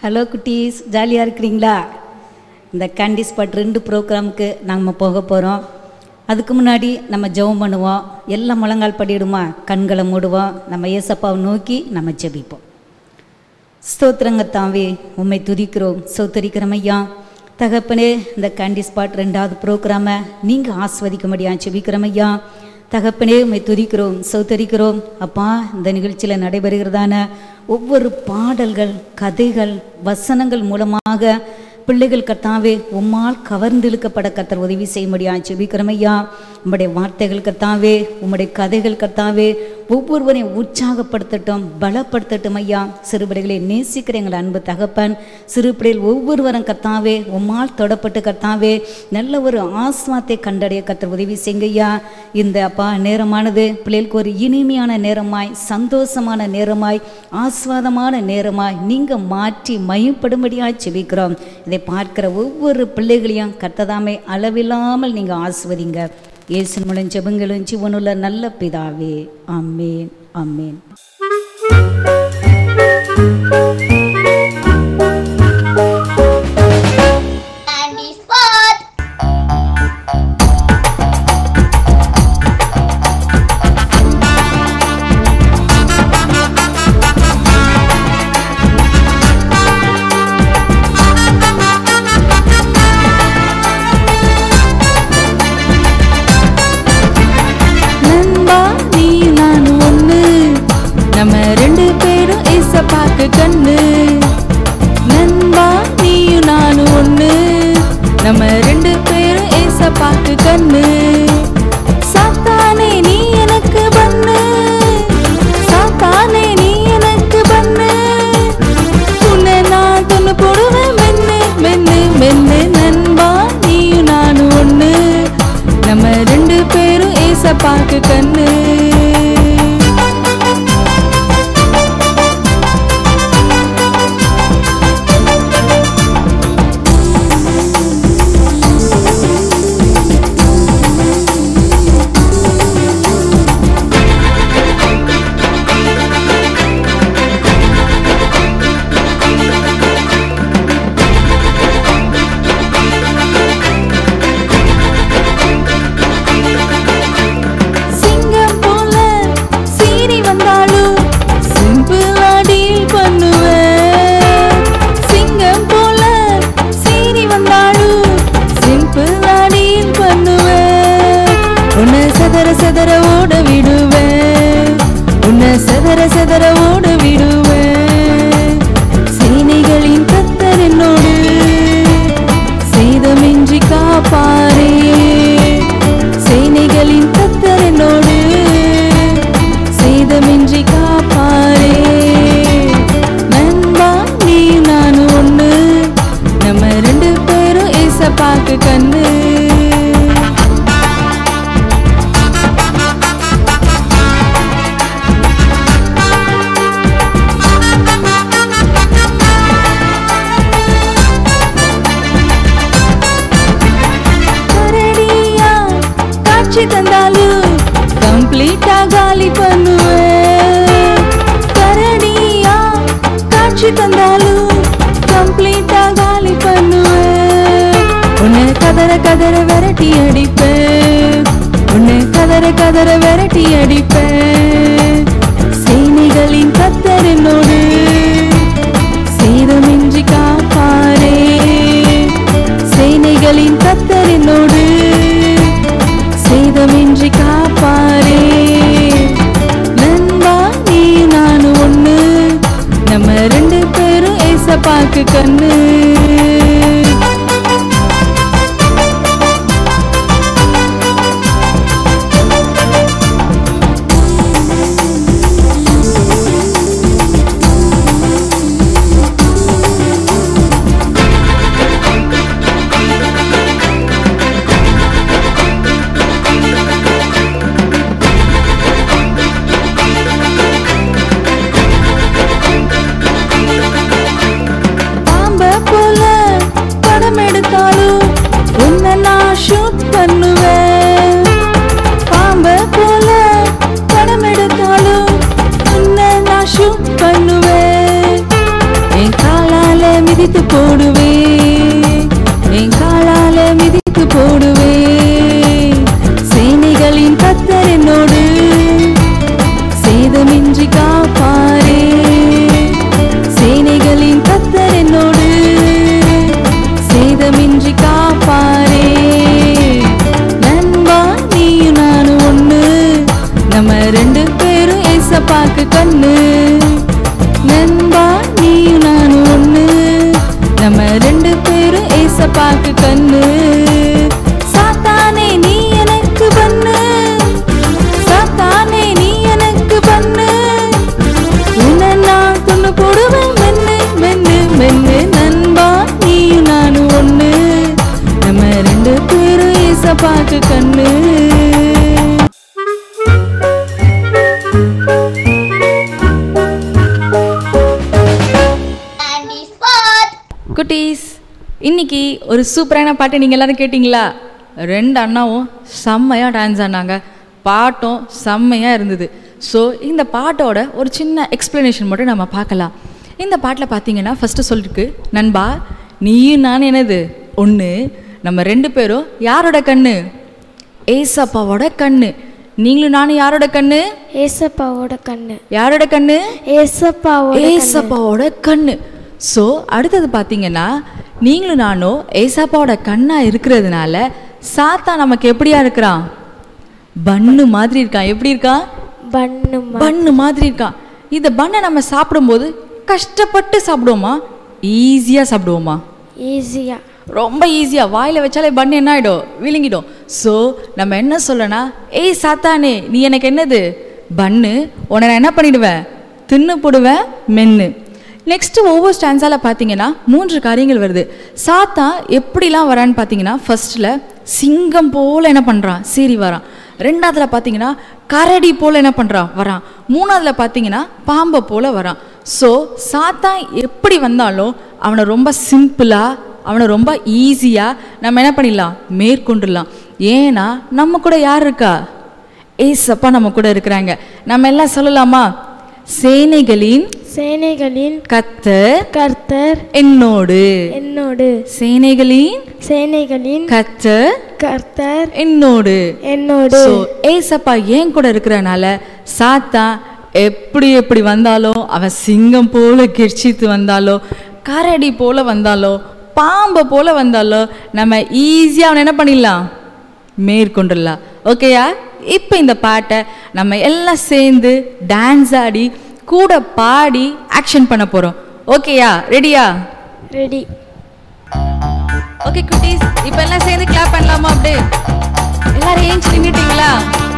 Hello குட்டீஸ் ஜாலியாக இருக்கிறீங்களா இந்த கேண்டி ஸ்பாட் ரெண்டு ப்ரோக்ராமுக்கு நம்ம போக போகிறோம் அதுக்கு முன்னாடி நம்ம ஜெபம் பண்ணுவோம் எல்லாம் முழங்கால் படிடுமா கண்களை மூடுவோம் நம்ம ஏசப்பாவை நோக்கி நம்ம ஜெபிப்போம் ஸ்தோத்திரங்க தாவே உம்மை துதிக்கிறோம் சோத்தரிக்கிறோம் ஐயா தகப்பனே இந்த கேண்டி ஸ்பாட் ரெண்டாவது ப்ரோக்ராமை நீங்கள் ஆஸ்வதிக்கும்படியா செபிக்கிறோம் ஐயா தகப்பனே உம்மை துதிக்கிறோம் சௌத்தரிக்கிறோம் அப்பா இந்த நிகழ்ச்சியில் நடைபெறுகிறதான ஒவ்வொரு பாடல்கள் கதைகள் வசனங்கள் மூலமாக பிள்ளைகள் கர்த்தாவே உம்மால் கவர்ந்திழுக்கப்பட கத்தர் உதவி செய்யும்படியா செபிக்கிறோம் ஐயா உம்முடைய வார்த்தைகள் கர்த்தாவே உம்முடைய கதைகள் கர்த்தாவே ஒவ்வொருவரையும் உற்சாகப்படுத்தட்டும் பலப்படுத்தட்டும் ஐயா சிறுபிடைகளை நேசிக்கிற எங்கள் அன்பு தகப்பன் சிறுபிடையில் ஒவ்வொருவரும் கர்த்தாவே உம்மால் தொடப்பட்டு கர்த்தாவே நல்ல ஒரு ஆஸ்வாத்தை கண்டடைய கத்தர் உதவி செய்யுங்க ஐயா இந்த அப்பா நேரமானது பிள்ளைகளுக்கு ஒரு இனிமையான நேரமாய் சந்தோஷமான நேரமாய் ஆஸ்வாதமான நேரமாய் நீங்கள் மாற்றி மையப்படும்படியாக செபிக்கிறோம் இதை பார்க்கிற ஒவ்வொரு பிள்ளைகளையும் கர்த்ததாமே அளவில்லாமல் நீங்கள் ஆஸ்வதிங்க இயேசு மூலம் ஜெபங்களும் ஜீவனுள்ள நல்ல பிதாவே ஆமேன் ஆமேன் Candy Spot. நண்பா நீ நான் ஒண்ணு நம்ம ரெண்டு பேரும் ஏசப்பாக்கு கண்ணு நண்பா நீயும் நானும் ஒண்ணு நம்ம ரெண்டு பேரும் ஏசப்பாக்கு கண்ணு சாத்தானே நீ எனக்கு பண்ணு சாத்தானே நீ எனக்கு பண்ணு உன்னை நான் தொண்ணு போடுவேன் மென்னு மென்னு மென்னு நண்பா நீயும் நானும் ஒண்ணு நம்ம ரெண்டு பேரும் ஏசப்பாக்கு கண்ணு சிங்கம் போல சீறி வந்தாலும் சிம்பிள் அடியில் பண்ணுவேன் சிங்கம் போல சீறி வந்தாலும் சிம்பிள் அடியில் பண்ணுவேன் உன்னை சதற சதற ஓட விடுவேன் உன்னை சதற சதற ஓட விடுவேன் சேனைகளின் கத்தர் என்னோடு சேதமின்றி காப்பாரே சேனைகளின் கத்தர் என்னோடு சேதமின்றி காப்பாரே நண்பா நீ நானும் ஒண்ணு நம்ம ரெண்டு பேரும் ஏசப்பாக்கு கண்ணு கரடியா காட்சி தந்தாலும் கம்ப்ளீட்டா காலி பண்ணுவேன் கரடியா காட்சி தந்தாலும் கம்ப்ளீட்டா காலி பண்ணுவேன் உன்னை கதற கதற விரட்டி அடிப்பேன் உன்னை கதற கதற விரட்டி அடிப்பேன் சேனைகளின் கத்தர் என்னோடு சேதமின்றி காப்பாரே சேனைகளின் கத்தர் என்னோடு சேதமின்றி காப்பாரே நண்பா நீ நானும் ஒண்ணு நம்ம ரெண்டு பேரும் ஏசப்பாக்கு கண்ணு பாம்ப போல போடுவே என் காலால மிதித்து போடுவே சேனைகளின் கத்தர் என்னோடு சேதமின்றி காப்பாரே சேனைகளின் கத்தர் என்னோடு சேதமின்றி காப்பாரே நண்பா நீயும் நானும் ஒண்ணு நம்ம ரெண்டு பேரும் ஏசப்பாக்கு கண்ணு நண்பா நீயும் நானும் ஒண்ணு நம்ம ரெண்டு பேரும் ஏசப்பாக்கு கண்ணு சாத்தானே நீ எனக்கு பண்ணு சாத்தானே நீ எனக்கு பண்ணு உன்னை நான் கொண்டு போடுவேன் மென்னு மென்னு மென்னு நண்பா நீயும் நானும் ஒண்ணு நம்ம ரெண்டு பேரும் ஏசப்பாக்கு கண்ணு Candy spot. குட்டீஸ் இன்னைக்கு ஒரு சூப்பரான பாட்டு நீங்கள் எல்லாரும் கேட்டிங்களா ரெண்டு அண்ணாவும் செம்மையாக டான்ஸ் ஆடினாங்க பாட்டும் செம்மையாக இருந்தது ஸோ இந்த பாட்டோட ஒரு சின்ன எக்ஸ்ப்ளனேஷன் மட்டும் நம்ம பார்க்கலாம் இந்த பாட்டில் பார்த்தீங்கன்னா ஃபஸ்ட்டு சொல்லிருக்கு நண்பா நீயும் நான் என்னது ஒன்று நம்ம ரெண்டு பேரும் யாரோட கண்ணு ஏசப்பாவோட கண்ணு நீங்களும் நானும் யாரோட கண்ணு ஏசப்பாவோட கண்ணு யாரோட கண்ணு ஏசப்பாவோட ஏசப்பாவோட கண்ணு ஸோ அடுத்தது பார்த்தீங்கன்னா நீங்களும் நானும் ஏசப்பாவோட கண்ணா இருக்கிறதுனால சாத்தா நமக்கு எப்படியா இருக்கிறான் பன்னு மாதிரி இருக்கான் எப்படி இருக்கான் பண்ணு பன்னு மாதிரி இருக்கான் இந்த பண்ணை நம்ம சாப்பிடும்போது கஷ்டப்பட்டு சாப்பிடுவோமா ஈஸியாக சாப்பிடுவோமா ஈஸியா ரொம்ப ஈஸியாக வாயில் வச்சாலே பன் என்ன ஆகிடும் விழுங்கிடும் ஸோ நம்ம என்ன சொல்லனா ஏய் சாத்தானே நீ எனக்கு என்னது பன்னு உன்னை நான் என்ன பண்ணிடுவேன் தின்னு போடுவேன் மென்னு நெக்ஸ்ட் ஒவ்வொரு ஸ்டான்ஸால பார்த்தீங்கன்னா மூன்று காரியங்கள் வருது சாத்தா எப்படிலாம் வரான்னு பார்த்தீங்கன்னா ஃபர்ஸ்ட்ல சிங்கம் போல என்ன பண்ணுறான் சீறி வரான் ரெண்டாவதுல பார்த்தீங்கன்னா கரடி போல என்ன பண்ணுறான் வரான் மூணாவதுல பார்த்தீங்கன்னா பாம்பை போல வரான் ஸோ சாத்தான் எப்படி வந்தாலும் அவனை ரொம்ப சிம்பிளாக அவனை ரொம்ப ஈஸியாக நம்ம என்ன பண்ணிடலாம் மேற்கொண்டுடலாம் ஏன்னா நம்ம கூட யார் இருக்கா ஏசப்பா நம்ம கூட இருக்கிறாங்க நம்ம எல்லாம் சொல்லலாமா சேனைகளின் சேனைகளின் கத்தர் கர்த்தர் என்னோடு என்னோடு சேனைகளின் சேனைகளின் கத்தர் கர்த்தர் என்னோடு என்னோடு ஸோ ஏசப்பா ஏன் கூட இருக்கிறனால சாத்தா எப்படி எப்படி வந்தாலும் அவன் சிங்கம் போல கெர்ச்சித்து வந்தாலோ கரடி போல வந்தாலோ பாம்பை போல வந்தாலோ நம்ம ஈஸியாக அவனை என்ன பண்ணிடலாம் மேற்கொண்டுடலாம் ஓகேயா இப்போ இந்த பாட்டை நம்ம எல்லாம் சேர்ந்து டான்ஸ் ஆடி கூட பாடி ஆக்ஷன் பண்ண போகிறோம் ஓகேயா ரெடியா ரெடி ஓகே குட்டீஸ் இப்போ எல்லாம் சேர்ந்து கிளாப் பண்ணலாமா அப்படியே எல்லாரும் ஏஞ்சி நின்றுட்டீங்களா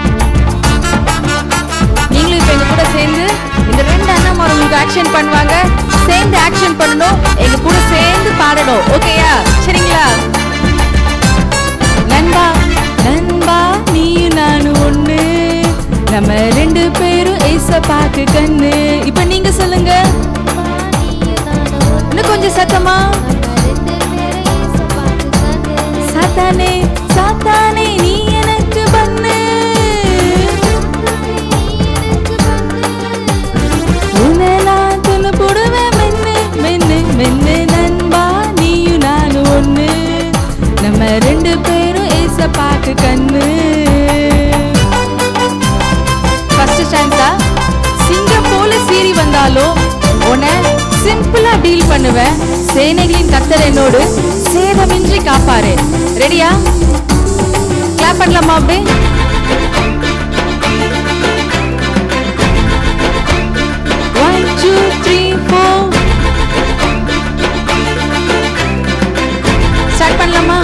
நீங்களும் இப்போ எங்க கூட சேர்ந்து இந்த ரெண்டு அண்ணாமார் உங்களுக்கு ஆக்ஷன் பண்ணுவாங்க சேர்ந்து ஆக்ஷன் பண்ணணும் எங்க கூட சேர்ந்து பாடணும் ஓகேயா சரிங்களா நண்பா நண்பா நீயும் நானும் ஒண்ணு நம்ம ரெண்டு பேரும் ஏசப்பாக்கு கண்ணு இப்போ நீங்க சொல்லுங்க இன்னும் கொஞ்சம் சத்தமா சாத்தானே சாத்தானே நீ எனக்கு பண்ணு உன்னை நான் கொண்டு போடுவேன் மென்னு மென்னு மென்னு நண்பா நீயும் நானும் ஒண்ணு நம்ம ரெண்டு பேரும் ஏசப்பாக்கு கண்ணு ஃபர்ஸ்ட் ஸ்டான்ஸா சிங்கம் போல சீறி வந்தாலும் உன்னை சிம்பிளா டீல் பண்ணுவேன் சேனைகளின் கத்தர் என்னோடு சேதமின்றி காப்பாரு ரெடியா கிளாப் பண்ணலாமா அப்படி one two three four start பண்ணலாமா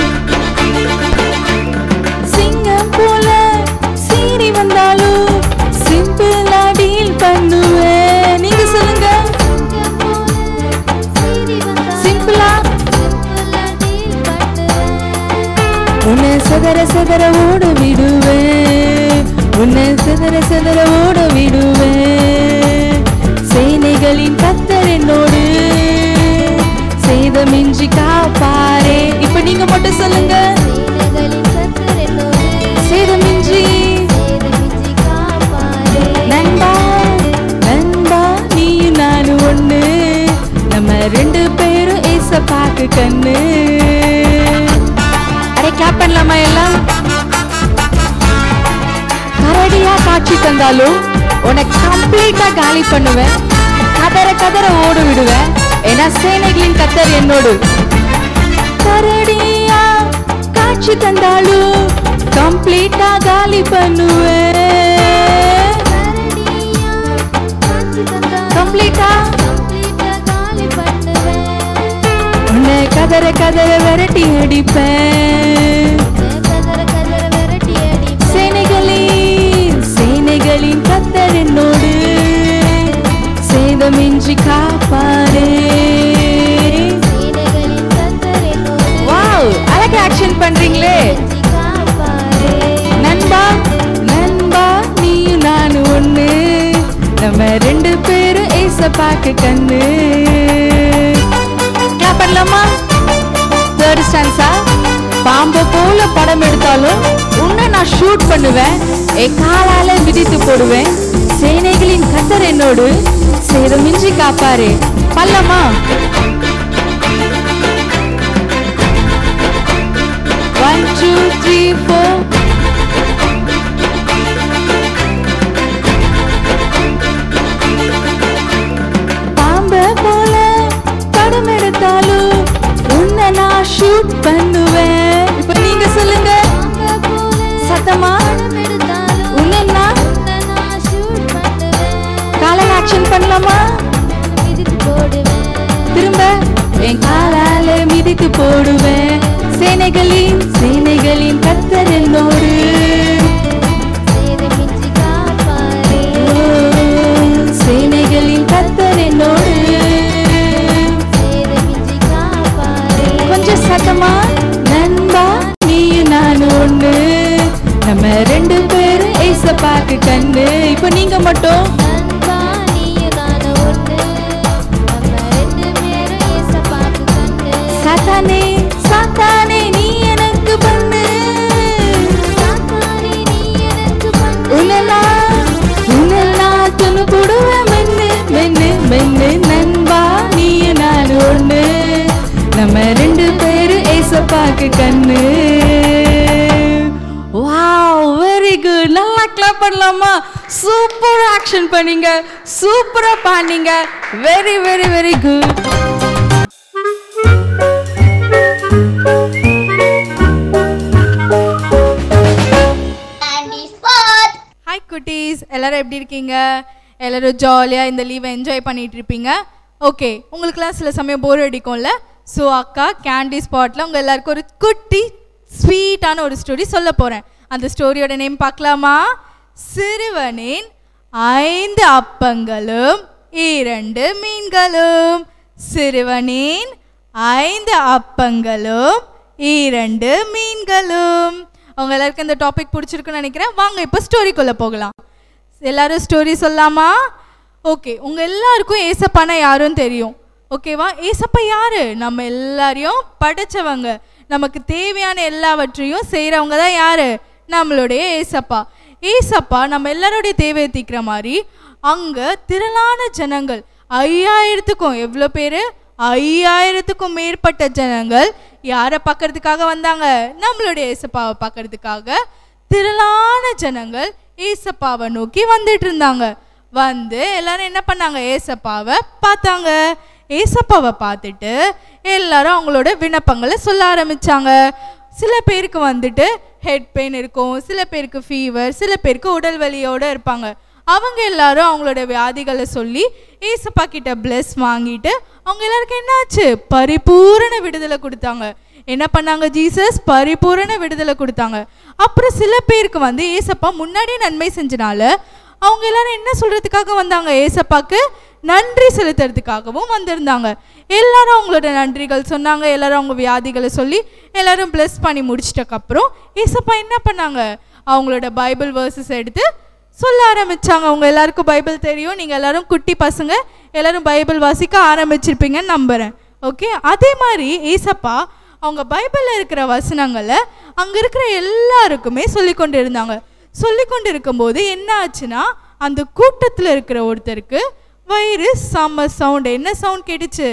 சிங்கம் போல சீறி வந்தாலும் சிம்பிளா டீல் பண்ணுவேன் நீங்க சொல்லுங்க சிம்பிளா உன்னை சதற சதற ஓட விடுவேன் உன்னை சதற சதற ஓட விடுவேன் சேனைகளின் கத்தர் என்னோடு சேதமின்றி காப்பாரே இப்ப நீங்க மட்டும் சொல்லுங்க சேதமின்றி நண்பா நண்பா நீ நானும் ஒண்ணு நம்ம ரெண்டு பேரும் ஏசப்பா கண்ணு அடே கிளாப் பண்ணலாமா எல்லாம் கரடியா காட்சி தந்தாலும் உனக்கு கம்ப்ளீட்டா காலி பண்ணுவேன் கதற கதற ஓட விடுவேன் ஏன்னா சேனைகளின் கத்தர் என்னோடு கரடியா காட்சி தந்தாலும் கம்ப்ளீட்டா காலி பண்ணுவேன் கம்ப்ளீட்டா உன்னை கதற கதற விரட்டி அடிப்பேன் சேனைகளின் சேனைகளின் கத்தர் என்னோடு சேதமின்றி காப்பாரே வாவ் அழகா ஆக்ஷன் பண்றீங்களே நண்பா நண்பா நீயும் நானும் ஒண்ணு நம்ம ரெண்டு பேரும் ஏசப்பாக்கு கண்ணு கிளாப் பண்ணலாமா தேர்ட் ஸ்டான்ஸா பாம்பு போல படம் எடுத்தாலும் உன்னை நான் ஷூட் பண்ணுவேன் என் காலால மிதித்து போடுவேன் சேனைகளின் கத்தர் என்னோடு சேதமின்றி காப்பாரு பல்லமா ஒன் டூ த்ரீ ஃபோர் பாம்ப போல படம் எடுத்தாலும் உன்னை நான் ஷூட் பண்ணுவேன் இப்போ நீங்க சொல்லுங்க சத்தமா உன்னை நான் காலை ஆக்ஷன் பண்ணலாமா திரும்ப என் காலால மிதித்து போடுவேன் சேனைகளின் சேனைகளின் கத்தர் என்னோடு ஓ, சேனைகளின் கத்தர் என்னோடு கொஞ்சம் சத்தமா நண்பா நீயும் நானும் ஒண்ணு நம்ம ரெண்டு பேரும் ஏசப்பாக்கு கண்ணு இப்போ நீங்க மட்டும் சாத்தானே சாத்தானே நீ எனக்கு பண்ணு உன்னெல்லாம் உன்னெல்லாம் துணு போடுவேன் மென்னு மென்னு மென்னு நண்பா நீயும் நானும் ஒண்ணு நம்ம ரெண்டு பேரும் ஏசப்பாக்கு கண்ணு வாவ் வெரி குட் நல்லா கிளாப் பண்ணலாமா சூப்பர் ஆக்ஷன் பண்ணீங்க சூப்பரா பண்ணீங்க very very very good Candy spot. Hi குட்டீஸ் எல்லாரும் எப்படி இருக்கீங்க எல்லாரும் ஜாலியாக இந்த லீவை என்ஜாய் பண்ணிட்டு இருப்பீங்க ஓகே உங்களுக்குலாம் சில சமயம் போர் அடிக்கும்ல ஸோ அக்கா கேண்டி ஸ்பாட்டில் உங்கள் எல்லாருக்கும் ஒரு குட்டி ஸ்வீட்டான ஒரு ஸ்டோரி சொல்ல போகிறேன் அந்த ஸ்டோரியோட நேம் பார்க்கலாமா சிறுவனின் ஐந்து அப்பங்களும் இரண்டு மீன்களும் சிறுவனின் ஐந்து அப்பங்களும் இரண்டு மீன்களும் அவங்க எல்லாருக்கும் இந்த டாபிக் பிடிச்சிருக்குன்னு நினைக்கிறேன் வாங்க இப்போ ஸ்டோரிக்குள்ளே போகலாம் எல்லாரும் ஸ்டோரி சொல்லாமா ஓகே உங்கள் எல்லாருக்கும் ஏசப்பானா யாரும் தெரியும் ஓகேவா ஏசப்பா யாரு நம்ம எல்லாரையும் படைச்சவங்க நமக்கு தேவையான எல்லாவற்றையும் செய்கிறவங்க தான் யாரு நம்மளுடைய ஏசப்பா ஏசப்பா நம்ம எல்லாருடைய தேவையை தீர்க்கிற மாதிரி அங்கே திரளான ஜனங்கள் ஐயாயிரத்துக்கும் எவ்வளோ பேர் ஐயாயிரத்துக்கும் மேற்பட்ட ஜனங்கள் யாரை பார்க்கறதுக்காக வந்தாங்க நம்மளுடைய ஏசப்பாவை பார்க்கறதுக்காக திரளான ஜனங்கள் ஏசப்பாவை நோக்கி வந்துட்டு இருந்தாங்க வந்து எல்லாரும் என்ன பண்ணாங்க ஏசப்பாவை பார்த்தாங்க ஏசப்பாவை பார்த்துட்டு எல்லாரும் அவங்களோட விண்ணப்பங்களை சொல்ல ஆரம்பிச்சாங்க சில பேருக்கு வந்துட்டு ஹெட் பெயின் இருக்கும் சில பேருக்கு ஃபீவர் சில பேருக்கு உடல் வலியோட இருப்பாங்க அவங்க எல்லாரும் அவங்களோட வியாதிகளை சொல்லி ஏசப்பா கிட்ட பிளஸ் வாங்கிட்டு அவங்க எல்லாருக்கும் என்னாச்சு பரிபூரண விடுதலை கொடுத்தாங்க என்ன பண்ணாங்க ஜீசஸ் பரிபூரண விடுதலை கொடுத்தாங்க அப்புறம் சில பேருக்கு வந்து ஏசப்பா முன்னாடி நன்மை செஞ்சனால அவங்க எல்லாரும் என்ன சொல்றதுக்காக வந்தாங்க ஏசப்பாக்கு நன்றி செலுத்துறதுக்காகவும் வந்திருந்தாங்க எல்லாரும் அவங்களோட நன்றிகள் சொன்னாங்க எல்லாரும் அவங்க வியாதிகளை சொல்லி எல்லாரும் bless பண்ணி முடிச்சிட்டக்கப்புறம் ஏசப்பா என்ன பண்ணாங்க அவங்களோட பைபிள் வேர்சஸ் எடுத்து சொல்ல ஆரம்பிச்சாங்க அவங்க எல்லாருக்கும் பைபிள் தெரியும் நீங்கள் எல்லாரும் குட்டி பசங்க எல்லாரும் பைபிள் வாசிக்க ஆரம்பிச்சிருப்பீங்கன்னு நம்புகிறேன் ஓகே அதே மாதிரி ஏசப்பா அவங்க பைபிளில் இருக்கிற வசனங்களை அங்கே இருக்கிற எல்லாருக்குமே சொல்லி கொண்டு இருந்தாங்க சொல்லி கொண்டு இருக்கும்போது என்ன ஆச்சுன்னா அந்த கூட்டத்தில் இருக்கிற ஒருத்தருக்கு வயிறு செம்ம சவுண்ட் என்ன சவுண்ட் கேட்டுச்சு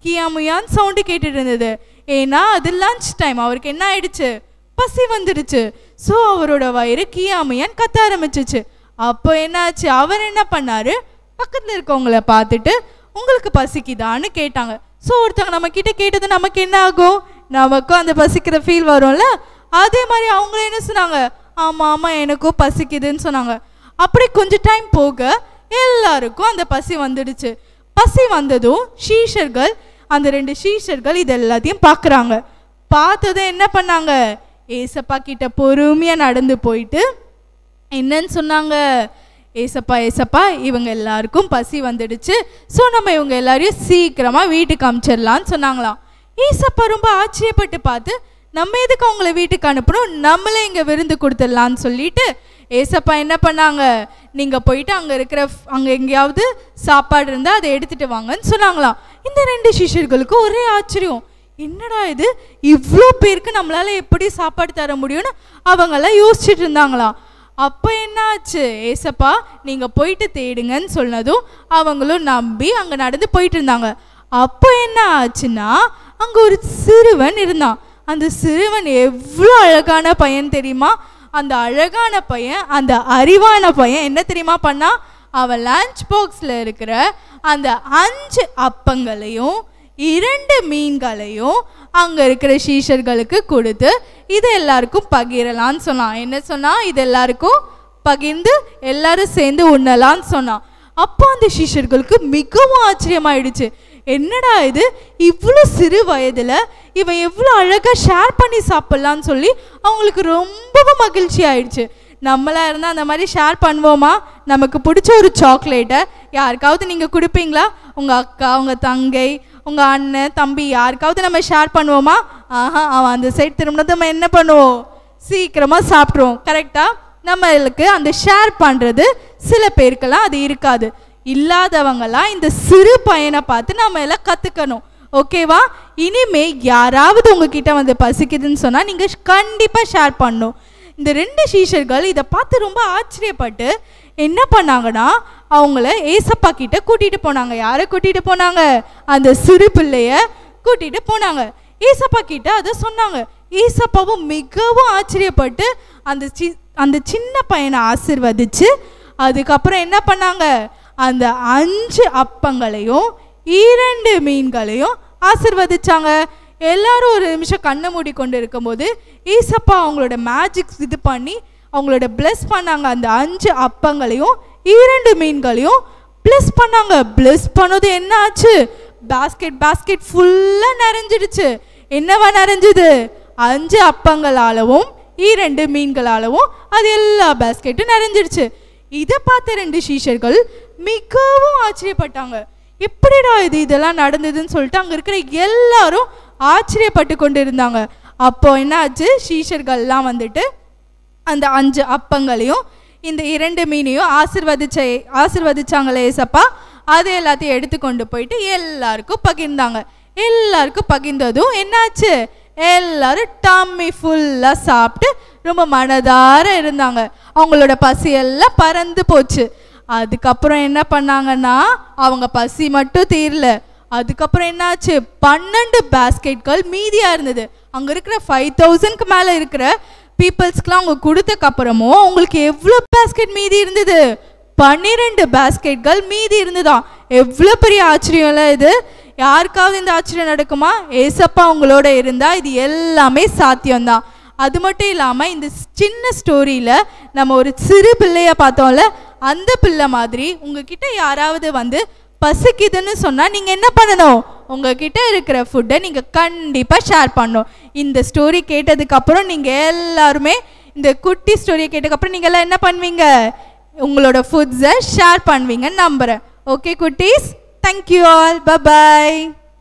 கியாமுயான்னு சவுண்டு கேட்டுட்டு இருந்தது ஏன்னா அது லஞ்ச் டைம் அவருக்கு என்ன ஆயிடுச்சு பசி வந்துடுச்சு ஸோ அவரோட வயிறு கியாமுயான்னு கத்த ஆரம்பிச்சிச்சு அப்போ என்னாச்சு அவர் என்ன பண்ணாரு பக்கத்தில் இருக்கவங்கள பார்த்துட்டு உங்களுக்கு பசிக்குதான்னு கேட்டாங்க ஸோ ஒருத்தவங்க நம்ம கிட்ட கேட்டது நமக்கு என்ன ஆகும் நமக்கும் அந்த பசிக்கிற ஃபீல் வரும்ல அதே மாதிரி அவங்களும் என்ன சொன்னாங்க ஆமாம் ஆமாம் எனக்கும் பசிக்குதுன்னு சொன்னாங்க அப்படி கொஞ்சம் டைம் போக எல்லாருக்கும் அந்த பசி வந்துடுச்சு பசி வந்ததும் ஷீஷர்கள் அந்த ரெண்டு ஷீஷர்கள் இது எல்லாத்தையும் பார்க்குறாங்க பார்த்ததும் என்ன பண்ணாங்க ஏசப்பா கிட்ட பொறுமையாக நடந்து போயிட்டு என்னன்னு சொன்னாங்க ஏசப்பா ஏசப்பா இவங்க எல்லாருக்கும் பசி வந்துடுச்சு ஸோ நம்ம இவங்க எல்லாரையும் சீக்கிரமாக வீட்டுக்கு அனுப்பிச்சிடலான்னு சொன்னாங்களாம் ஏசப்பா ரொம்ப ஆச்சரியப்பட்டு பார்த்து நம்ம எதுக்கு அவங்கள வீட்டுக்கு அனுப்பணும் நம்மளே இங்கே விருந்து கொடுத்துடலான்னு சொல்லிட்டு ஏசப்பா என்ன பண்ணாங்க நீங்கள் போயிட்டு அங்கே இருக்கிற அங்கே எங்கேயாவது சாப்பாடு இருந்தால் அதை எடுத்துகிட்டு வாங்கன்னு சொன்னாங்களாம் இந்த ரெண்டு சிஷ்யர்களுக்கும் ஒரே ஆச்சரியம் என்னடா இது இவ்வளோ பேருக்கு நம்மளால எப்படி சாப்பாடு தர முடியும்னு அவங்கெல்லாம் யோசிச்சுட்டு இருந்தாங்களாம் அப்போ என்ன ஆச்சு ஏசப்பா நீங்கள் போயிட்டு தேடுங்கன்னு சொன்னதும் அவங்களும் நம்பி அங்கே நடந்து போயிட்டு இருந்தாங்க அப்போ என்ன ஆச்சுன்னா அங்கே ஒரு சிறுவன் இருந்தான் அந்த சிறுவன் எவ்வளோ அழகான பையன் தெரியுமா அந்த அழகான பையன் அந்த அறிவான பையன் என்ன தெரியுமா பண்ணா அவன் லஞ்ச் பாக்ஸில் இருக்கிற அந்த அஞ்சு அப்பங்களையும் இரண்டு மீன்களையும் அங்கே இருக்கிற சீஷர்களுக்கு கொடுத்து இது எல்லாருக்கும் பகிரலான்னு சொன்னான் என்ன சொன்னா இது எல்லாருக்கும் பகிர்ந்து எல்லாரும் சேர்ந்து உண்ணலான்னு சொன்னான் அப்போ அந்த சீஷர்களுக்கு மிகவும் ஆச்சரியமாயிடுச்சு என்னடா இது இவ்வளோ சிறு வயதில் இவன் எவ்வளோ அழகாக ஷேர் பண்ணி சாப்பிட்லான்னு சொல்லி அவங்களுக்கு ரொம்பவும் மகிழ்ச்சி ஆயிடுச்சு நம்மளா இருந்தால் அந்த மாதிரி ஷேர் பண்ணுவோமா நமக்கு பிடிச்ச ஒரு சாக்லேட்டை யாருக்காவது நீங்கள் கொடுப்பீங்களா உங்கள் அக்கா உங்கள் தங்கை உங்கள் அண்ணன் தம்பி யாருக்காவது நம்ம ஷேர் பண்ணுவோமா ஆஹா அவன் அந்த சைடு திரும்பினது நம்ம என்ன பண்ணுவோம் சீக்கிரமாக சாப்பிட்ருவோம் கரெக்டாக நம்மளுக்கு அந்த ஷேர் பண்ணுறது சில பேருக்கெல்லாம் அது இருக்காது இல்லாதவங்கலாம் இந்த சிறு பையனை பார்த்து நம்ம எல்லாம் கற்றுக்கணும் ஓகேவா இனிமே யாராவது உங்ககிட்ட வந்து பசிக்குதுன்னு சொன்னால் நீங்கள் கண்டிப்பாக ஷேர் பண்ணணும் இந்த ரெண்டு சீஷர்கள் இதை பார்த்து ரொம்ப ஆச்சரியப்பட்டு என்ன பண்ணாங்கன்னா அவங்கள ஏசப்பா கிட்ட கூட்டிட்டு போனாங்க யாரை கூட்டிட்டு போனாங்க அந்த சிறு பிள்ளைய கூட்டிட்டு போனாங்க ஏசப்பா கிட்ட அதை சொன்னாங்க ஏசப்பாவும் மிகவும் ஆச்சரியப்பட்டு அந்த சி அந்த சின்ன பையனை ஆசிர்வதிச்சு அதுக்கப்புறம் என்ன பண்ணாங்க அந்த அஞ்சு அப்பங்களையும் இரண்டு மீன்களையும் ஆசிர்வதிச்சாங்க எல்லாரும் ஒரு நிமிஷம் கண்ணை மூடி கொண்டு இருக்கும்போது ஈசப்பா அவங்களோட மேஜிக்ஸ் இது பண்ணி அவங்களோட பிளஸ் பண்ணாங்க அந்த அஞ்சு அப்பங்களையும் இரண்டு மீன்களையும் பிளஸ் பண்ணாங்க பிளஸ் பண்ணது என்ன ஆச்சு பாஸ்கெட் பாஸ்கெட் ஃபுல்லாக நிறைஞ்சிடுச்சு என்னவா நிறைஞ்சது அஞ்சு அப்பங்களாலவும் இரண்டு மீன்களாலவும் அது எல்லா பாஸ்கெட்டும் நிறைஞ்சிடுச்சு இதை பார்த்த ரெண்டு சீஷர்கள் மிகவும் ஆச்சரியப்பட்டாங்க எப்படிடா இது இதெல்லாம் நடந்ததுன்னு சொல்லிட்டு அங்கே இருக்கிற எல்லாரும் ஆச்சரியப்பட்டு கொண்டு இருந்தாங்க அப்போ என்னாச்சு சீஷர்கள்லாம் வந்துட்டு அந்த அஞ்சு அப்பங்களையும் இந்த இரண்டு மீனையும் ஆசிர்வதிச்ச ஆசிர்வதிச்சாங்களே ஏசப்பா அது எல்லாத்தையும் எடுத்து கொண்டு போயிட்டு எல்லாருக்கும் பகிர்ந்தாங்க எல்லாருக்கும் பகிர்ந்ததும் என்னாச்சு எல்லாரும் டம்மி ஃபுல்லாக சாப்பிட்டு ரொம்ப மனதார இருந்தாங்க அவங்களோட பசியெல்லாம் பறந்து போச்சு அதுக்கப்புறம் என்ன பண்ணாங்கன்னா அவங்க பசி மட்டும் தீரல அதுக்கப்புறம் என்னாச்சு பன்னெண்டு பேஸ்கெட்கள் மீதியாக இருந்தது அங்கே இருக்கிற ஃபைவ் தௌசண்ட்க்கு மேலே இருக்கிற பீப்புள்ஸ்க்குலாம் அவங்க கொடுத்தக்கு அப்புறமும் அவங்களுக்கு எவ்வளோ பேஸ்கெட் மீதி இருந்தது பன்னிரெண்டு பேஸ்கெட்கள் மீதி இருந்ததாம் எவ்வளோ பெரிய ஆச்சரியம்ல இது யாருக்காவது இந்த ஆச்சரியம் நடக்குமா ஏசப்பா உங்களோட இருந்தால் இது எல்லாமே சாத்தியம்தான் அது மட்டும் இல்லாமல் இந்த சின்ன ஸ்டோரியில் நம்ம ஒரு சிறு பிள்ளைய பார்த்தோம்ல அந்த பிள்ளை மாதிரி உங்ககிட்ட யாராவது வந்து பசிக்குதுன்னு சொன்னால் நீங்கள் என்ன பண்ணணும் உங்ககிட்ட இருக்கிற ஃபுட்டை நீங்கள் கண்டிப்பாக ஷேர் பண்ணணும் இந்த ஸ்டோரி கேட்டதுக்கப்புறம் நீங்கள் எல்லாருமே இந்த குட்டி ஸ்டோரியை கேட்டதுக்கப்புறம் நீங்கள் எல்லாம் என்ன பண்ணுவீங்க உங்களோட ஃபுட்ஸை ஷேர் பண்ணுவீங்கன்னு நம்புகிறேன் ஓகே குட்டீஸ் thank you all bye bye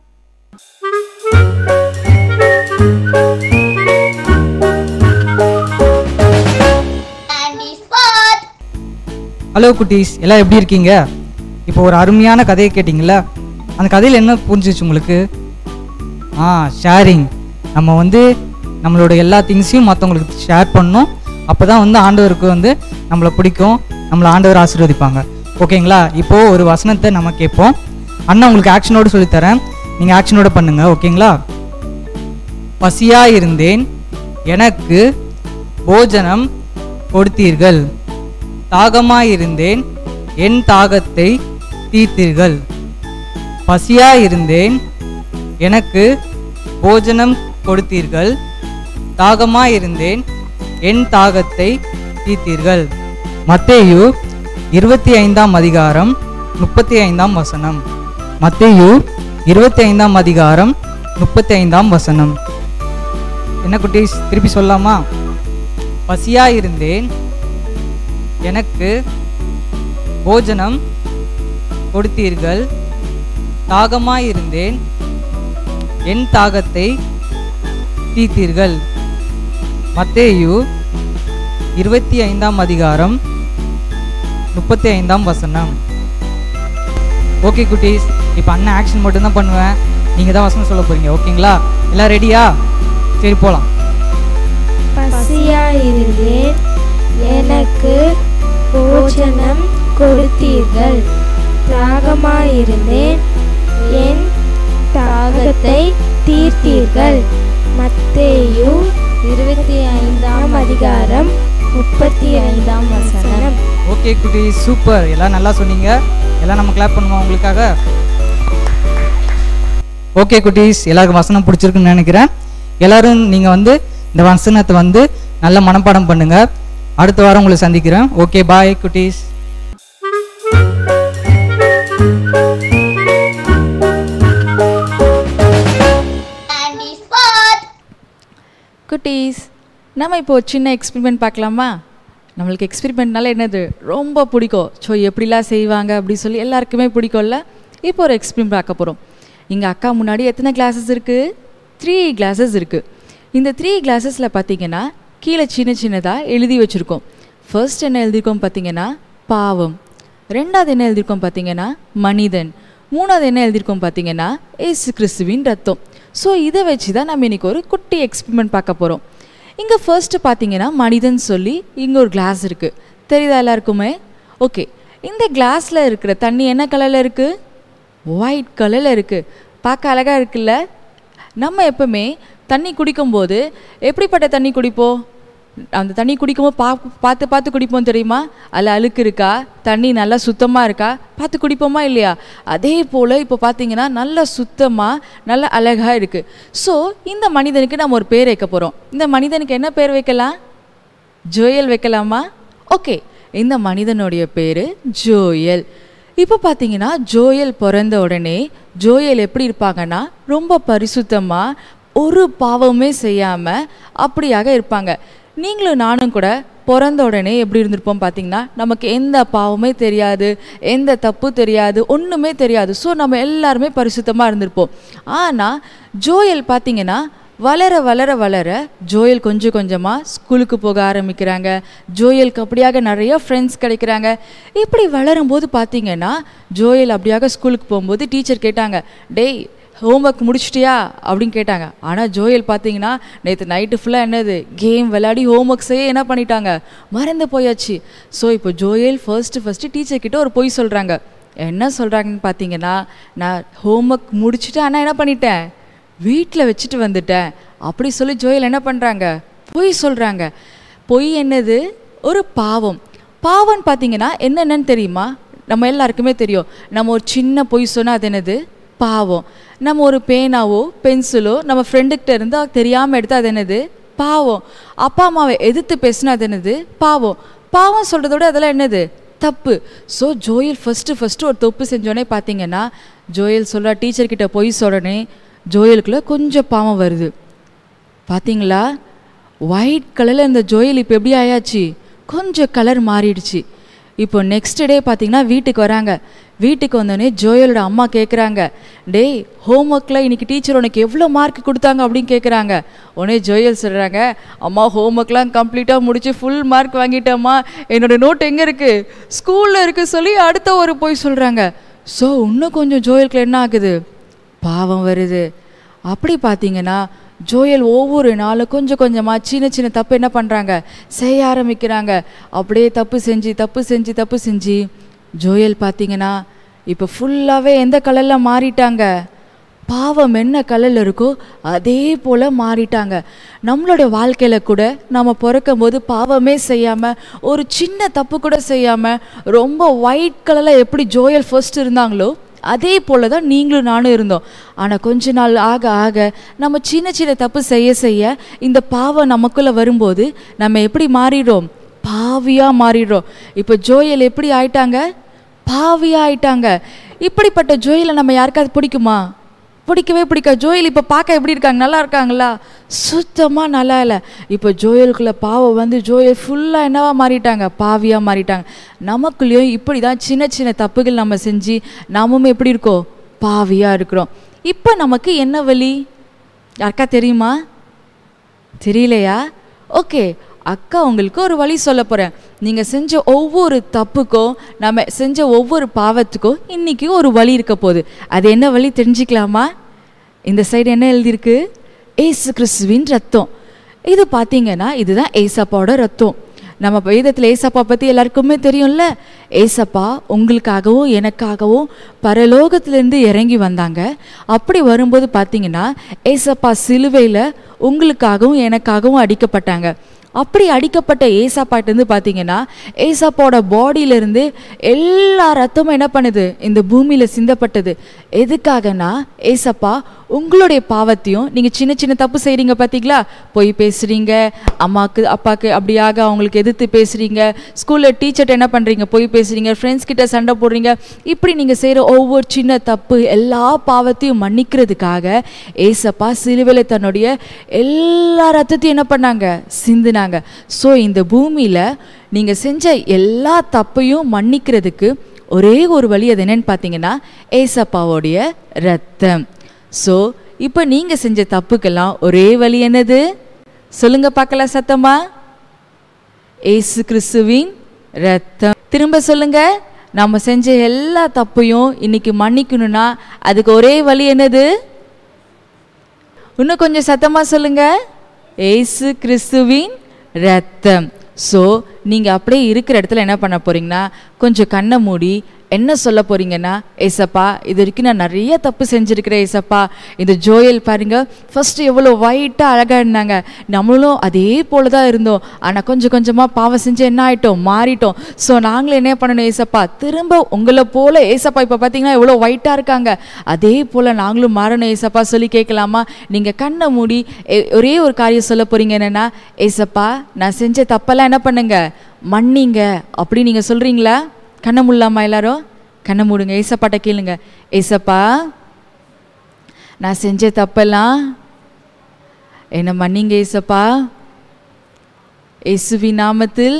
Candy spot. Hello குட்டீஸ் எல்லாம் எப்படி இருக்கீங்க இப்போ ஒரு அருமையான கதையை கேட்டிங்களா அந்த கதையில் என்ன புரிஞ்சிச்சு உங்களுக்கு ஆ ஷேரிங் நம்ம வந்து நம்மளோட எல்லா திங்ஸையும் மற்றவங்களுக்கு ஷேர் பண்ணணும் அப்போ தான் வந்து ஆண்டவருக்கு வந்து நம்மளை பிடிக்கும் நம்மளை ஆண்டவர் ஆசீர்வதிப்பாங்க ஓகேங்களா இப்போது ஒரு வசனத்தை நம்ம கேட்போம் அண்ணா உங்களுக்கு ஆக்ஷனோடு சொல்லித்தரேன் நீங்கள் ஆக்ஷனோட பண்ணுங்க ஓகேங்களா பசியாக இருந்தேன் எனக்கு போஜனம் கொடுத்தீர்கள் தாகமாக இருந்தேன் என் தாகத்தை தீர்த்தீர்கள் பசியாக இருந்தேன் எனக்கு போஜனம் கொடுத்தீர்கள் தாகமாக இருந்தேன் என் தாகத்தை தீர்த்தீர்கள் மத்தேயு இருபத்தி ஐந்தாம் அதிகாரம் முப்பத்தி ஐந்தாம் வசனம் மத்தேயு இருபத்தி ஐந்தாம் அதிகாரம் முப்பத்தி ஐந்தாம் வசனம் என்ன குட்டீஸ் திருப்பி சொல்லலாமா பசியா இருந்தேன் எனக்கு போஜனம் கொடுத்தீர்கள் தாகமாய் இருந்தேன் என் தாகத்தை தீர்த்தீர்கள் மத்தேயு இருபத்தி ஐந்தாம் அதிகாரம் முப்பத்தி ஐந்தாம் வசனம் ஓகே குட்டீஸ் இப்போ அண்ணன் ஆக்ஷன் மட்டும்தான் பண்ணுவேன் நீங்கள் தான் வசனம் சொல்ல போறீங்க ஓகேங்களா எல்லாம் ரெடியா சரி போகலாம் பசியாயிருந்தேன் எனக்கு போஜனம் கொடுத்தீர்கள் தாகமாயிருந்தேன் என் தாகத்தை தீர்த்தீர்கள் மத்தேயு இருபத்தி ஐந்தாம் அதிகாரம் முப்பத்தி ஐந்தாம் வசனம் ஓகே குட்டீஸ் சூப்பர் எல்லாம் நல்லா சொன்னீங்க எல்லாம் நம்ம கிளாப் பண்ணுவோம் உங்களுக்காக ஓகே குட்டீஸ் எல்லாருக்கும் வசனம் பிடிச்சிருக்குன்னு நினைக்கிறேன் எல்லாரும் நீங்கள் வந்து இந்த வசனத்தை வந்து நல்ல மனப்பாடம் பண்ணுங்க அடுத்த வாரம் உங்களை சந்திக்கிறேன் ஓகே பாய் குட்டீஸ் Candy spot. குட்டீஸ் நம்ம இப்போ ஒரு சின்ன எக்ஸ்பெரிமெண்ட் பார்க்கலாமா நம்மளுக்கு எக்ஸ்பெரிமெண்ட்னால என்னது ரொம்ப பிடிக்கும் ஸோ எப்படிலாம் செய்வாங்க அப்படி சொல்லி எல்லாருக்குமே பிடிக்கும்ல இப்போ ஒரு எக்ஸ்பெரிமெண்ட் பார்க்க போகிறோம் இங்கே அக்கா முன்னாடி எத்தனை கிளாஸஸ் இருக்குது த்ரீ கிளாஸஸ் இருக்குது இந்த த்ரீ கிளாஸஸில் பார்த்தீங்கன்னா கீழே சின்ன சின்னதாக எழுதி வச்சுருக்கோம் ஃபர்ஸ்ட் என்ன எழுதியிருக்கோம் பார்த்தீங்கன்னா பாவம் ரெண்டாவது என்ன எழுதியிருக்கோம் பார்த்தீங்கன்னா மனிதன் மூணாவது என்ன எழுதியிருக்கோம் பார்த்தீங்கன்னா ஏசு கிறிஸ்துவின் ரத்தம் ஸோ இதை வச்சு தான் நம்ம இன்னைக்கு ஒரு குட்டி எக்ஸ்பெரிமெண்ட் பார்க்க போகிறோம் இங்கே ஃபர்ஸ்ட்டு பார்த்தீங்கன்னா மனிதன் சொல்லி இங்கே ஒரு கிளாஸ் இருக்குது தெரியுதா எல்லாருக்குமே ஓகே இந்த கிளாஸில் இருக்கிற தண்ணி என்ன கலரில் இருக்குது ஒயிட் கலரில் இருக்குது பார்க்க அழகாக இருக்குல்ல நம்ம எப்பவுமே தண்ணி குடிக்கும்போது எப்படிப்பட்ட தண்ணி குடிப்போம் அந்த தண்ணி குடிக்கும்போது பா பார்த்து பார்த்து குடிப்போம் தெரியுமா அதில் அழுக்கு இருக்கா தண்ணி நல்லா சுத்தமாக இருக்கா பார்த்து குடிப்போமா இல்லையா அதே போல் இப்போ பார்த்தீங்கன்னா நல்லா சுத்தமாக நல்லா அழகாக இருக்குது ஸோ இந்த மனிதனுக்கு நம்ம ஒரு பேர் வைக்க போகிறோம் இந்த மனிதனுக்கு என்ன பேர் வைக்கலாம் ஜோயல் வைக்கலாமா ஓகே இந்த மனிதனுடைய பேர் ஜோயல் இப்போ பார்த்தீங்கன்னா ஜோயல் பிறந்த உடனே ஜோயல் எப்படி இருப்பாங்கன்னா ரொம்ப பரிசுத்தமாக ஒரு பாவமே செய்யாமல் அப்படியாக இருப்பாங்க நீங்களும் நானும் கூட பிறந்த உடனே எப்படி இருந்திருப்போம் பார்த்தீங்கன்னா நமக்கு எந்த பாவமே தெரியாது எந்த தப்பு தெரியாது ஒன்றுமே தெரியாது ஸோ நம்ம எல்லாருமே பரிசுத்தமாக இருந்திருப்போம் ஆனால் ஜோயல் பார்த்தீங்கன்னா வளர வளர வளர ஜோயல் கொஞ்சம் கொஞ்சமாக ஸ்கூலுக்கு போக ஆரம்பிக்கிறாங்க ஜோயலுக்கு அப்படியாக நிறைய ஃப்ரெண்ட்ஸ் கிடைக்கிறாங்க இப்படி வளரும்போது பார்த்தீங்கன்னா ஜோயல் அப்படியாக ஸ்கூலுக்கு போகும்போது டீச்சர் கேட்டாங்க டேய் ஹோம்ஒர்க் முடிச்சிட்டியா அப்படின்னு கேட்டாங்க ஆனால் ஜோயல் பார்த்தீங்கன்னா நேற்று நைட்டு ஃபுல்லாக என்னது கேம் விளையாடி ஹோம்ஒர்க் செய்ய என்ன பண்ணிட்டாங்க மறந்து போயாச்சு ஸோ இப்போ ஜோயல் ஃபர்ஸ்ட்டு ஃபஸ்ட்டு டீச்சர் கிட்ட ஒரு பொய் சொல்கிறாங்க என்ன சொல்கிறாங்கன்னு பார்த்தீங்கன்னா நான் ஹோம்ஒர்க் முடிச்சுட்டு ஆனால் என்ன பண்ணிட்டேன் வீட்டில் வச்சுட்டு வந்துட்டேன் அப்படி சொல்லி ஜோயல் என்ன பண்ணுறாங்க பொய் சொல்கிறாங்க பொய் என்னது ஒரு பாவம் பாவம்னு பார்த்தீங்கன்னா என்னென்னு தெரியுமா நம்ம எல்லாருக்குமே தெரியும் நம்ம ஒரு சின்ன பொய் சொன்னால் அது என்னது பாவம் நம்ம ஒரு பேனாவோ பென்சிலோ நம்ம ஃப்ரெண்டுக்கிட்ட இருந்து தெரியாமல் எடுத்து அது என்னது பாவம் அப்பா அம்மாவை எதிர்த்து பேசினா அது என்னது பாவம் பாவம் சொல்கிறத விட அதெல்லாம் என்னது தப்பு ஸோ ஜோயல் ஃபஸ்ட்டு ஃபஸ்ட்டு ஒரு தப்பு செஞ்சோடனே பார்த்தீங்கன்னா ஜோயல் சொல்கிறா டீச்சர்கிட்ட பொய் சொல்கிறனே ஜோயலுக்குள்ளே கொஞ்சம் பாவம் வருது பார்த்தீங்களா ஒயிட் கலரில் இந்த ஜோயல் இப்போ எப்படி ஆயாச்சு கொஞ்சம் கலர் மாறிடுச்சு இப்போ நெக்ஸ்ட் டே பார்த்தீங்கன்னா வீட்டுக்கு வராங்க வீட்டுக்கு வந்தோடனே ஜோயலோட அம்மா கேட்குறாங்க டேய் ஹோம்ஒர்க்கில் இன்னைக்கு டீச்சர் உனக்கு எவ்வளோ மார்க் கொடுத்தாங்க அப்படின்னு கேட்குறாங்க உடனே ஜோயல் சொல்கிறாங்க அம்மா ஹோம்ஒர்க்லாம் கம்ப்ளீட்டாக முடிச்சு ஃபுல் மார்க் வாங்கிட்டேம்மா என்னோட நோட் எங்கே இருக்குது ஸ்கூலில் இருக்குது சொல்லி அடுத்த ஒரு போய் சொல்கிறாங்க ஸோ இன்னும் கொஞ்சம் ஜோயலுக்கு என்ன ஆகுது பாவம் வருது அப்படி பார்த்தீங்கன்னா ஜோயல் ஒவ்வொரு நாளும் கொஞ்சம் கொஞ்சமாக சின்ன சின்ன தப்பு என்ன பண்ணுறாங்க செய்ய ஆரம்பிக்கிறாங்க அப்படியே தப்பு செஞ்சு தப்பு செஞ்சு தப்பு செஞ்சு ஜோயல் பார்த்தீங்கன்னா இப்போ ஃபுல்லாகவே எந்த கலரில் மாறிட்டாங்க பாவம் என்ன கலரில் இருக்கோ அதே போல் மாறிட்டாங்க நம்மளுடைய வாழ்க்கையில் கூட நம்ம பிறக்கும் போது பாவமே செய்யாமல் ஒரு சின்ன தப்பு கூட செய்யாமல் ரொம்ப ஒயிட் கலரில் எப்படி ஜோயல் ஃபர்ஸ்ட் இருந்தாங்களோ அதே போல தான் நீங்களும் நானும் இருந்தோம் ஆனால் கொஞ்ச நாள் ஆக ஆக நம்ம சின்ன சின்ன தப்பு செய்ய செய்ய இந்த பாவம் நமக்குள்ளே வரும்போது நம்ம எப்படி மாறிடுறோம் பாவியாக மாறிடுறோம் இப்போ ஜோயல் எப்படி ஆயிட்டாங்க பாவியாக ஆயிட்டாங்க இப்படிப்பட்ட ஜோயலை நம்ம யாருக்காவது பிடிக்குமா பிடிக்கவே பிடிக்காது ஜோயல் இப்போ பார்க்க எப்படி இருக்காங்க நல்லா இருக்காங்களா சுத்தமாக நல்லா இல்லை இப்போ ஜோயலுக்குள்ளே பாவம் வந்து ஜோயல் ஃபுல்லாக என்னவா மாறிட்டாங்க பாவியாக மாறிட்டாங்க நமக்குள்ளேயும் இப்படி தான் சின்ன சின்ன தப்புகள் நம்ம செஞ்சு நாமும் எப்படி இருக்கோம் பாவியாக இருக்கிறோம் இப்போ நமக்கு என்ன வழி யாருக்கா தெரியுமா தெரியலையா ஓகே அக்கா உங்களுக்கு ஒரு வழி சொல்ல போகிறேன் நீங்கள் செஞ்ச ஒவ்வொரு தப்புக்கும் நம்ம செஞ்ச ஒவ்வொரு பாவத்துக்கும் இன்றைக்கி ஒரு வழி இருக்க போகுது அது என்ன வழி தெரிஞ்சுக்கலாமா இந்த சைடு என்ன எழுதியிருக்கு ஏசு கிறிஸ்துவின் ரத்தம் இது பார்த்தீங்கன்னா இதுதான் ஏசப்பாவோட ரத்தம் நம்ம வேதத்தில் ஏசப்பா பற்றி எல்லாருக்குமே தெரியும்ல ஏசப்பா உங்களுக்காகவும் எனக்காகவும் பரலோகத்திலேருந்து இறங்கி வந்தாங்க அப்படி வரும்போது பார்த்தீங்கன்னா ஏசப்பா சிலுவையில் உங்களுக்காகவும் எனக்காகவும் அடிக்கப்பட்டாங்க அப்படி அடிக்கப்பட்ட ஏசாப்பாட்டிருந்து பார்த்தீங்கன்னா ஏசாப்பாவோட பாடியிலேருந்து எல்லா ரத்தமும் என்ன பண்ணுது இந்த பூமியில் சிந்தப்பட்டது எதுக்காகனா ஏசப்பா உங்களுடைய பாவத்தையும் நீங்கள் சின்ன சின்ன தப்பு செய்கிறீங்க பார்த்தீங்களா போய் பேசுகிறீங்க அம்மாவுக்கு அப்பாவுக்கு அப்படியாக அவங்களுக்கு எதிர்த்து பேசுகிறீங்க ஸ்கூலில் டீச்சர்ட்ட என்ன பண்ணுறீங்க போய் பேசுகிறீங்க ஃப்ரெண்ட்ஸ் கிட்ட சண்டை போடுறீங்க இப்படி நீங்கள் செய்கிற ஒவ்வொரு சின்ன தப்பு எல்லா பாவத்தையும் மன்னிக்கிறதுக்காக ஏசப்பா சிலுவையில் தன்னுடைய எல்லா ரத்தத்தையும் என்ன பண்ணாங்க சிந்தினாங்க ஸோ இந்த பூமியில் நீங்கள் செஞ்ச எல்லா தப்பையும் மன்னிக்கிறதுக்கு ஒரே ஒரு வழி அது என்னன்னு பார்த்தீங்கன்னா ஏசப்பாவோடைய ரத்தம் ஸோ இப்போ நீங்கள் செஞ்ச தப்புக்கெல்லாம் ஒரே வழி என்னது சொல்லுங்க பார்க்கலாம் சத்தமா ஏசு கிறிஸ்துவின் ரத்தம் திரும்ப சொல்லுங்க நம்ம செஞ்ச எல்லா தப்பையும் இன்னைக்கு மன்னிக்கணும்னா அதுக்கு ஒரே வழி என்னது இன்னும் கொஞ்சம் சத்தமாக சொல்லுங்க ஏசு கிறிஸ்துவின் ரத்தம் ஸோ நீங்கள் அப்படியே இருக்கிற இடத்துல என்ன பண்ண போறீங்கன்னா கொஞ்சம் கண்ணை மூடி என்ன சொல்ல போறீங்கன்னா ஏசப்பா இது வரைக்கும் நான் நிறைய தப்பு செஞ்சுருக்கிறேன் ஏசப்பா இந்த ஜோயல் பாருங்க ஃபர்ஸ்ட் எவ்வளோ ஒயிட்டாக அழகாக இருந்தாங்க நம்மளும் அதே போல தான் இருந்தோம் ஆனால் கொஞ்சம் கொஞ்சமாக பாவம் செஞ்சு என்ன ஆயிட்டோம் மாறிட்டோம் ஸோ நாங்களும் என்ன பண்ணணும் ஏசப்பா திரும்ப உங்களை போல ஏசப்பா இப்போ பார்த்தீங்கன்னா எவ்வளோ ஒயிட்டாக இருக்காங்க அதே போல் நாங்களும் மாறணும் ஏசப்பா சொல்லி கேட்கலாமா நீங்கள் கண்ணை மூடி எ- ஒரே ஒரு காரியம் சொல்ல போறீங்க என்னன்னா ஏசப்பா நான் செஞ்ச தப்பெல்லாம் என்ன பண்ணுங்க மன்னிங்க அப்படி நீங்கள் சொல்கிறீங்களா கண்ணை மூடலாமா எல்லாரும் கண்ணை மூடுங்க ஏசப்பாட்ட கேளுங்க ஏசப்பா நான் செஞ்ச தப்பெல்லாம் என்னை மன்னிங்க ஏசப்பா இயேசுவி நாமத்தில்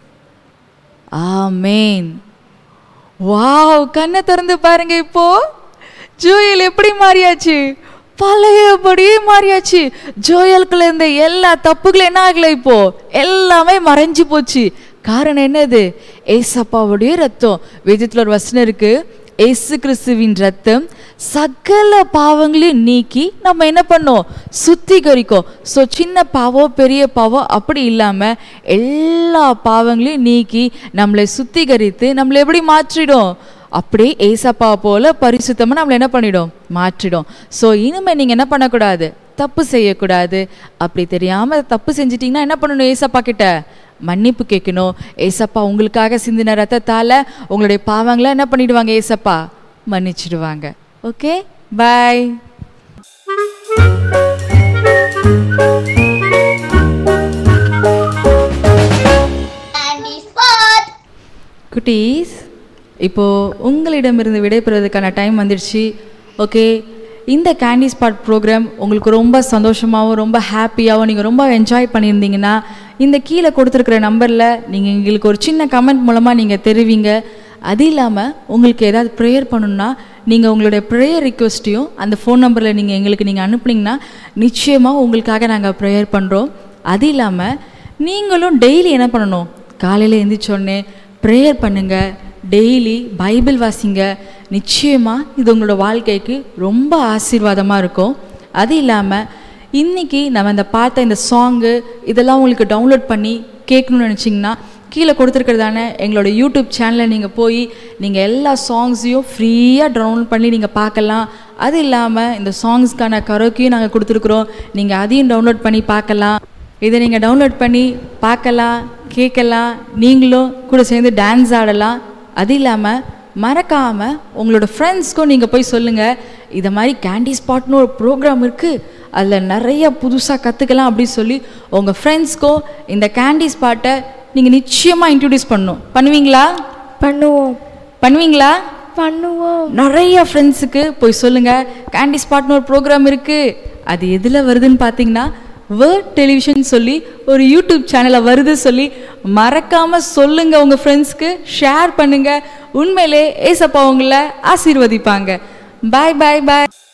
ஆமேன் வாவ் கண்ணை திறந்து பாருங்க இப்போ ஜோயல் எப்படி மாறியாச்சு பழையபடியே மாறியாச்சு ஜோயலுக்குள்ள இருந்த எல்லா தப்புகளும் என்ன ஆகல இப்போ எல்லாமே மறைஞ்சு போச்சு காரணம் என்னது ஏசப்பாவுடைய ரத்தம் வேதத்தில் ஒரு வசனம் இருக்கு ஏசு கிறிஸ்துவின் ரத்தம் சகல பாவங்களையும் நீக்கி நம்ம என்ன பண்ணோம் சுத்திகரிக்கும் ஸோ சின்ன பாவம் பெரிய பாவம் அப்படி இல்லாமல் எல்லா பாவங்களையும் நீக்கி நம்மளை சுத்திகரித்து நம்மளை எப்படி மாற்றிடும் அப்படியே ஏசப்பா போல பரிசுத்தமாக நம்மளை என்ன பண்ணிடும் மாற்றிடும் ஸோ இனிமேல் நீங்கள் என்ன பண்ணக்கூடாது தப்பு செய்யக்கூடாது அப்படி தெரியாமல் தப்பு செஞ்சிட்டிங்கன்னா என்ன பண்ணணும் ஏசப்பா கிட்ட மன்னிப்பு கேட்கணும் ஏசப்பா உங்களுக்காக சிந்தின ரத்தத்தால் உங்களுடைய பாவங்களை என்ன பண்ணிடுவாங்க ஏசப்பா மன்னிச்சிடுவாங்க ஓகே பாய் Candy spot. குட்டீஸ் இப்போது உங்களிடமிருந்து விடைபெறுவதற்கான டைம் வந்துடுச்சு ஓகே இந்த கேண்டி ஸ்பாட் ப்ரோக்ராம் உங்களுக்கு ரொம்ப சந்தோஷமாகவும் ரொம்ப ஹாப்பியாகவும் நீங்கள் ரொம்ப என்ஜாய் பண்ணியிருந்தீங்கன்னா இந்த கீழே கொடுத்துருக்குற நம்பரில் நீங்கள் எங்களுக்கு ஒரு சின்ன கமெண்ட் மூலமாக நீங்கள் தெரிவிங்க அது இல்லாமல் உங்களுக்கு ஏதாவது ப்ரேயர் பண்ணணும்னா நீங்கள் உங்களுடைய ப்ரேயர் ரிக்வெஸ்ட்டையும் அந்த ஃபோன் நம்பரில் நீங்கள் எங்களுக்கு நீங்கள் அனுப்புனீங்கன்னா நிச்சயமாக உங்களுக்காக நாங்கள் ப்ரேயர் பண்ணுறோம் அது இல்லாமல் நீங்களும் டெய்லி என்ன பண்ணணும் காலையில் எழுந்திரிச்சோடனே ப்ரேயர் பண்ணுங்க டெய்லி பைபிள் வாசிங்க நிச்சயமாக இது உங்களோட வாழ்க்கைக்கு ரொம்ப ஆசீர்வாதமாக இருக்கும் அது இல்லாமல் இன்றைக்கி நம்ம இந்த பார்த்த இந்த சாங்கு இதெல்லாம் உங்களுக்கு டவுன்லோட் பண்ணி கேட்கணும்னு நினச்சிங்கன்னா கீழே கொடுத்துருக்கிறதான எங்களோட யூடியூப் சேனலில் நீங்கள் போய் நீங்கள் எல்லா சாங்ஸையும் ஃப்ரீயாக டவுன்லோட் பண்ணி நீங்கள் பார்க்கலாம் அது இல்லாமல் இந்த சாங்ஸ்க்கான கரோக்கியும் நாங்கள் கொடுத்துருக்குறோம் நீங்கள் அதையும் டவுன்லோட் பண்ணி பார்க்கலாம் இதை நீங்கள் டவுன்லோட் பண்ணி பார்க்கலாம் கேட்கலாம் நீங்களும் கூட சேர்ந்து டான்ஸ் ஆடலாம் அது இல்லாமல் மறக்காமல் உங்களோட ஃப்ரெண்ட்ஸ்க்கும் நீங்கள் போய் சொல்லுங்கள் இதை மாதிரி கேண்டி ஸ்பாட்னு ஒரு ப்ரோக்ராம் இருக்குது அதில் நிறைய புதுசாக கற்றுக்கலாம் அப்படின்னு சொல்லி உங்கள் ஃப்ரெண்ட்ஸ்க்கும் இந்த கேண்டி ஸ்பாட்டை நீங்கள் நிச்சயமாக இன்ட்ரடியூஸ் பண்ணணும் பண்ணுவீங்களா பண்ணுவோம் பண்ணுவீங்களா பண்ணுவோம் நிறைய ஃப்ரெண்ட்ஸுக்கு போய் சொல்லுங்கள் கேண்டி ஸ்பாட்னு ஒரு ப்ரோக்ராம் இருக்குது அது எதில் வருதுன்னு பார்த்தீங்கன்னா வேர்ட் டெலிவிஷன் சொல்லி ஒரு யூடியூப் சேனலில் வருது சொல்லி மறக்காமல் சொல்லுங்கள் உங்கள் ஃப்ரெண்ட்ஸ்க்கு ஷேர் பண்ணுங்கள் உண்மையிலே ஏசப்பா உங்களை ஆசீர்வதிப்பாங்க பாய் பாய் பாய்